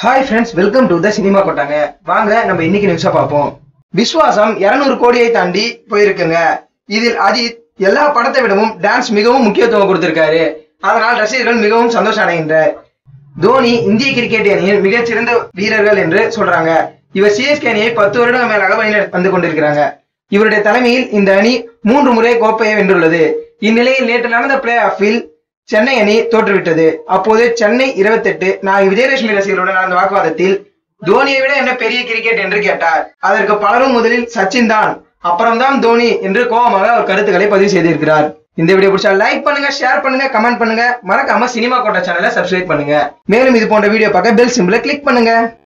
hi friends welcome to the cinema கொட்டாங்க வாங்க நம்ம இன்னைக்கு நியூஸா பார்ப்போம் விஸ்வாசம் 200 கோடியை தாண்டி போயிருக்குங்க இதில் அஜித் எல்லா படத்தை விடவும் டான்ஸ் மிகவும் முக்கியத்துவம் கொடுத்திருக்காரு அதனால் ரசிகர்கள் மிகவும் சந்தோஷம் அடைகின்றார் தோனி இந்திய கிரிக்கெட் அணியின் மிகச்சிறந்த வீரர்கள் என்று சொல்றாங்க இவர் சிஎஸ்கே அணியை பத்து வருடம் மேலாக வழி வந்து கொண்டிருக்கிறாங்க இவருடைய தலைமையில் இந்த அணி மூன்று முறை கோப்பையை வென்றுள்ளது இந்நிலையில் நேற்று நடந்த பிளே ஆஃபில் சென்னை அணி தோற்றுவிட்டது அப்போது சென்னை 28 நான் விஜயலட்சுமி ரசிகர்களுடன் நடந்த வாக்குவாதத்தில் தோனியை விட என்ன பெரிய கிரிக்கெட் என்று கேட்டார் அதற்கு பலரும் முதலில் சச்சின் தான் அப்புறம்தான் தோனி என்று கோபமாக அவர் கருத்துக்களை பதிவு செய்திருக்கிறார் இந்த வீடியோ பிடிச்சா லைக் பண்ணுங்க ஷேர் பண்ணுங்க கமெண்ட் பண்ணுங்க மறக்காம சினிமா கோட்டா சேனலை சப்ஸ்கிரைப் பண்ணுங்க மேலும் இது போன்ற வீடியோ பார்க்க பெல் சிம்பிளை கிளிக் பண்ணுங்க